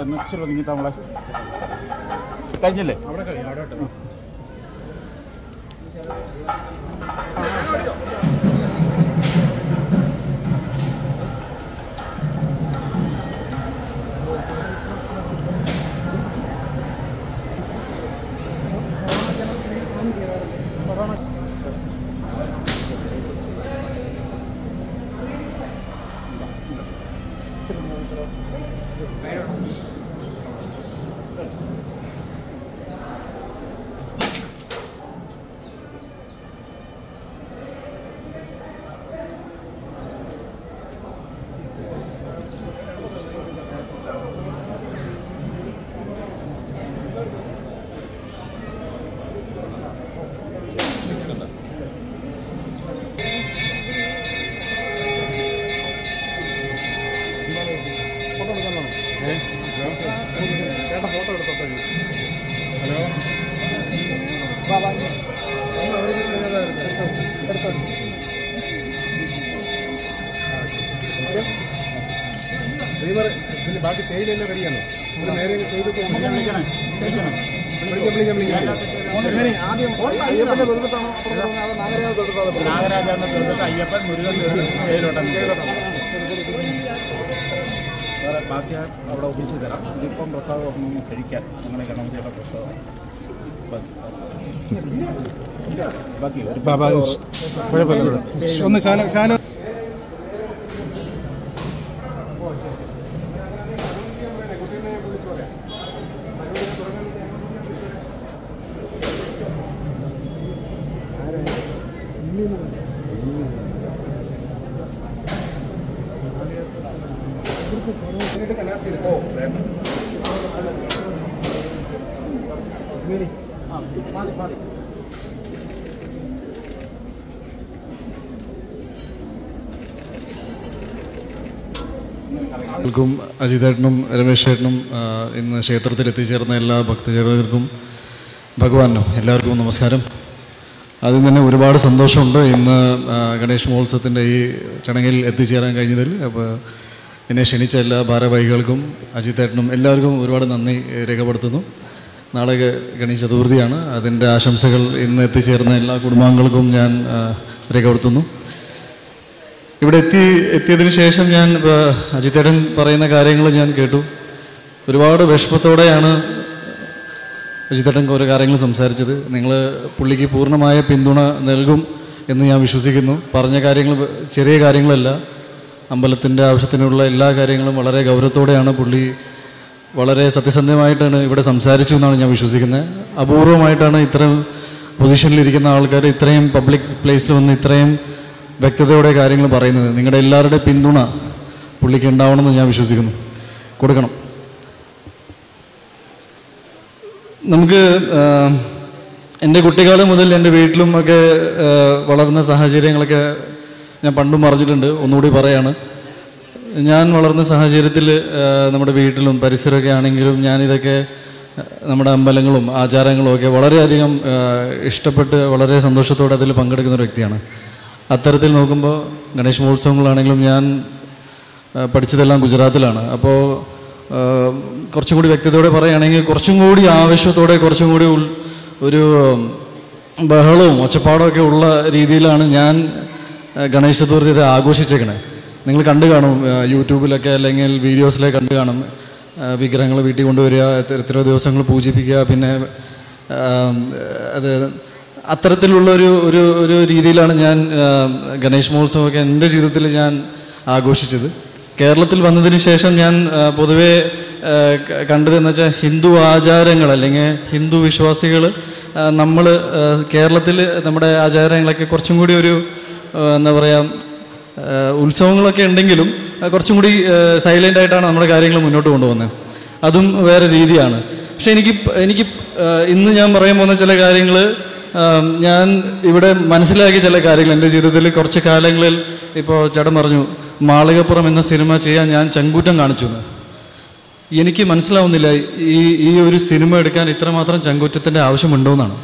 ഒന്ന് ഇച്ചിരി ഒതുങ്ങി നമ്മളെ കഴിഞ്ഞില്ലേ അവിടെ കഴിയും അവിടെ ഇട്ടോ. ചേട്ടാ ഫോട്ടോ എടുത്തോട്ടെ ഹലോ പിന്നെ ബാക്കി തേയിലെല്ലാം റെഡിയാണോ ഇവിടെ നേരെ ചെയ്തിട്ട് വിളിക്കണേ വിളിക്കണം വിളിക്കാം വിളിക്കാം വിളിക്കാം എങ്ങനെ ആദ്യം അയ്യപ്പന്റെ ദുരിതത്താണോ അപ്പുറത്താണോ അതോ നാഗരാജ ദുരിതത്താണോ നാഗരാജാന്ന് തീർന്നിട്ട് അയ്യപ്പൻ മുരുകൻ തീർന്നിട്ട് പേരോട്ടം വേറെ ബാക്കി ഞാൻ അവിടെ ഓഫീസിൽ തരാം ഇതിപ്പം പ്രസാദം ഒന്ന് കഴിക്കാൻ നിങ്ങളെ ഗണപതിയുടെ പ്രസാദം ബാക്കി ഒരു ബാബാ കുഴപ്പമില്ല ഒന്ന് ശാല ശാല ക്കും അജിതേട്ടനും രമേശ് ചേട്ടനും ആ, ഇന്ന് ക്ഷേത്രത്തിൽ എത്തിച്ചേർന്ന എല്ലാ ഭക്തജനങ്ങൾക്കും ഭഗവാനും എല്ലാവർക്കും നമസ്കാരം ആദ്യം തന്നെ ഒരുപാട് സന്തോഷമുണ്ട് ഇന്ന് ആ, ഗണേശ് മഹോത്സവത്തിൻ്റെ ഈ ചടങ്ങിൽ എത്തിച്ചേരാൻ കഴിഞ്ഞതിൽ അപ്പോൾ എന്നെ ക്ഷണിച്ച എല്ലാ ഭാരവാഹികൾക്കും അജിതേട്ടനും എല്ലാവർക്കും ഒരുപാട് നന്ദി രേഖപ്പെടുത്തുന്നു നാളെ ഗ- ഗണേശ ചതുർത്ഥിയാണ് അതിൻ്റെ ആശംസകൾ ഇന്ന് എത്തിച്ചേർന്ന എല്ലാ കുടുംബാംഗങ്ങൾക്കും ഞാൻ ആ, രേഖപ്പെടുത്തുന്നു ഇവിടെ എത്തി എത്തിയതിന് ശേഷം ഞാൻ ആ, അജിത്തേടൻ പറയുന്ന കാര്യങ്ങൾ ഞാൻ കേട്ടു ഒരുപാട് വിഷമത്തോടെയാണ് അജിത്തേട്ടൻ ഓരോ കാര്യങ്ങൾ സംസാരിച്ചത് നിങ്ങൾ പുള്ളിക്ക് പൂർണ്ണമായ പിന്തുണ നൽകും എന്ന് ഞാൻ വിശ്വസിക്കുന്നു പറഞ്ഞ കാര്യങ്ങൾ ചെറിയ കാര്യങ്ങളല്ല അമ്പലത്തിൻ്റെ ആവശ്യത്തിനുള്ള എല്ലാ കാര്യങ്ങളും വളരെ ഗൗരവത്തോടെയാണ് പുള്ളി വളരെ സത്യസന്ധമായിട്ടാണ് ഇവിടെ സംസാരിച്ചു എന്നാണ് ഞാൻ വിശ്വസിക്കുന്നത് അപൂർവമായിട്ടാണ് ഇത്തരം പൊസിഷനിലിരിക്കുന്ന ആൾക്കാർ ഇത്രയും പബ്ലിക് പ്ലേസിൽ വന്ന് ഇത്രയും വ്യക്തതയോടെ കാര്യങ്ങൾ പറയുന്നത് നിങ്ങളുടെ എല്ലാവരുടെ പിന്തുണ പുള്ളിക്ക് ഉണ്ടാവണമെന്ന് ഞാൻ വിശ്വസിക്കുന്നു കൊടുക്കണം നമുക്ക് ആ, എൻ്റെ കുട്ടിക്കാലം മുതൽ എൻ്റെ വീട്ടിലും ഒക്കെ ആ, വളർന്ന സാഹചര്യങ്ങളൊക്കെ ഞാൻ പണ്ടും പറഞ്ഞിട്ടുണ്ട് ഒന്നുകൂടി പറയാണ് ഞാൻ വളർന്ന സാഹചര്യത്തിൽ ആ, നമ്മുടെ വീട്ടിലും പരിസരമൊക്കെ ആണെങ്കിലും ഞാനിതൊക്കെ ആ, നമ്മുടെ അമ്പലങ്ങളും ആചാരങ്ങളും ഒക്കെ വളരെയധികം ആ, ഇഷ്ടപ്പെട്ട് വളരെ സന്തോഷത്തോടെ അതിൽ പങ്കെടുക്കുന്ന ഒരു വ്യക്തിയാണ് അത്തരത്തിൽ നോക്കുമ്പോൾ ഗണേശ് മഹോത്സവങ്ങളാണെങ്കിലും ഞാൻ ആ, പഠിച്ചതെല്ലാം ഗുജറാത്തിലാണ് അപ്പോൾ ആ, കുറച്ചും കൂടി വ്യക്തതയോടെ പറയുകയാണെങ്കിൽ കുറച്ചും കൂടി ആവശ്യത്തോടെ കുറച്ചും കൂടി ഉൾ ഒരു ബഹളവും ഒച്ചപ്പാടും ഒക്കെ ഉള്ള രീതിയിലാണ് ഞാൻ ആ, ഗണേശ ചതുർത്ഥി ഇത് ആഘോഷിച്ചേക്കണേ നിങ്ങൾ കണ്ടു കാണും ആ, യൂട്യൂബിലൊക്കെ അല്ലെങ്കിൽ വീഡിയോസിലൊക്കെ കണ്ടു കാണും വിഗ്രഹങ്ങൾ വീട്ടിൽ കൊണ്ടുവരിക എത്ര എത്രയോ ദിവസങ്ങൾ പൂജിപ്പിക്കുക പിന്നെ ആ, അത് അത്തരത്തിലുള്ള ഒരു ഒരു ഒരു രീതിയിലാണ് ഞാൻ ആ, ഗണേശ് മഹോത്സവമൊക്കെ എൻ്റെ ജീവിതത്തിൽ ഞാൻ ആഘോഷിച്ചത് കേരളത്തിൽ വന്നതിന് ശേഷം ഞാൻ ആ, പൊതുവെ ആ, ക- കണ്ടതെന്ന് വെച്ചാൽ ഹിന്ദു ആചാരങ്ങൾ അല്ലെങ്കിൽ ഹിന്ദു വിശ്വാസികൾ നമ്മൾ കേരളത്തിൽ നമ്മുടെ ആചാരങ്ങളൊക്കെ കുറച്ചും കൂടി ഒരു ആ, എന്താ പറയുക ഉത്സവങ്ങളൊക്കെ ഉണ്ടെങ്കിലും ആ, കുറച്ചും കൂടി സൈലൻ്റ് ആയിട്ടാണ് നമ്മുടെ കാര്യങ്ങൾ മുന്നോട്ട് കൊണ്ടുപോകുന്നത് അതും വേറെ രീതിയാണ് പക്ഷെ എനിക്ക് പ- എനിക്ക് ആ, ഇന്ന് ഞാൻ പറയാൻ പോകുന്ന ചില കാര്യങ്ങൾ ഞാൻ ഇവിടെ മനസ്സിലാക്കിയ ചില കാര്യങ്ങൾ എൻ്റെ ജീവിതത്തിൽ കുറച്ച് കാലങ്ങളിൽ ഇപ്പോൾ ചേട്ടൻ പറഞ്ഞു മാളികപ്പുറം എന്ന സിനിമ ചെയ്യാൻ ഞാൻ ചങ്കൂറ്റം കാണിച്ചു എന്ന് എനിക്ക് മനസ്സിലാവുന്നില്ല ഈ ഈ ഒരു സിനിമ എടുക്കാൻ ഇത്രമാത്രം ചങ്കൂറ്റത്തിൻ്റെ ആവശ്യമുണ്ടോയെന്നാണ്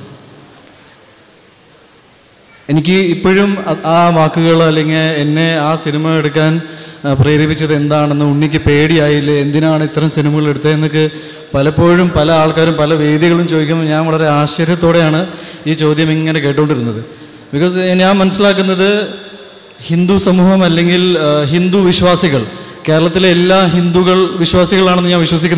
എനിക്ക് ഇപ്പോഴും അ- ആ വാക്കുകൾ അല്ലെങ്കിൽ എന്നെ ആ സിനിമ എടുക്കാൻ ആ, പ്രേരിപ്പിച്ചത് എന്താണെന്ന് ഉണ്ണിക്ക് പേടിയായില്ലേ എന്തിനാണ് ഇത്തരം സിനിമകൾ എടുത്തതെന്നൊക്കെ പലപ്പോഴും പല ആൾക്കാരും പല വേദികളും ചോദിക്കുമ്പോൾ ഞാൻ വളരെ ആശ്ചര്യത്തോടെയാണ് ഈ ചോദ്യം ഇങ്ങനെ കേട്ടുകൊണ്ടിരുന്നത് ബിക്കോസ് ഞാൻ മനസ്സിലാക്കുന്നത് ഹിന്ദു സമൂഹം അല്ലെങ്കിൽ ആ, ഹിന്ദു വിശ്വാസികൾ കേരളത്തിലെ എല്ലാ ഹിന്ദുക്കൾ വിശ്വാസികളാണെന്ന് ഞാൻ വിശ്വസിക്കുന്നു